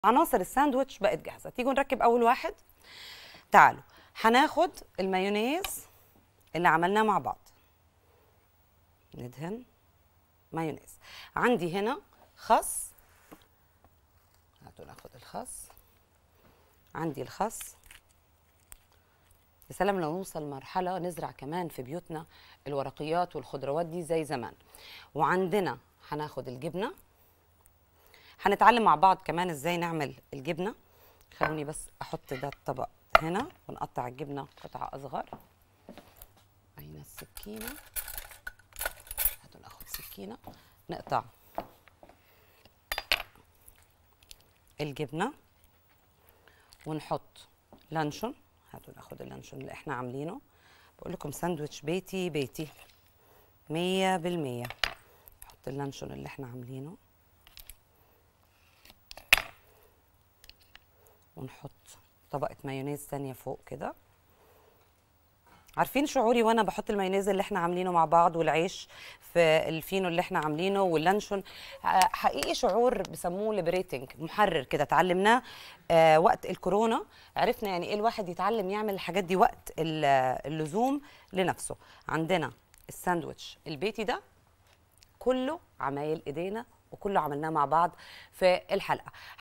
عناصر الساندوتش بقت جاهزه تيجوا نركب اول واحد تعالوا هناخد المايونيز اللي عملناه مع بعض ندهن مايونيز عندي هنا خس هاتوا ناخد الخس عندي الخس يا سلام لو نوصل مرحلة نزرع كمان في بيوتنا الورقيات والخضروات دي زي زمان وعندنا هناخد الجبنة هنتعلم مع بعض كمان ازاي نعمل الجبنة خلوني بس احط ده الطبق هنا ونقطع الجبنة قطع اصغر اين السكينة هاتوا ناخد سكينة نقطع الجبنة ونحط لانشون هاتوا ناخد اللانشون اللي احنا عاملينه بقول لكم ساندوتش بيتي بيتي مية بالمية نحط اللانشون اللي احنا عاملينه ونحط طبقة مايونيز تانية فوق كده عارفين شعوري وانا بحط المايونيز اللي احنا عاملينه مع بعض والعيش في الفينو اللي احنا عاملينه واللانشون حقيقي شعور بسموه ليبريتنج محرر كده اتعلمناه آه وقت الكورونا عرفنا يعني ايه الواحد يتعلم يعمل الحاجات دي وقت اللزوم لنفسه عندنا الساندوتش البيتي ده كله عمايل ايدينا وكله عملناه مع بعض في الحلقه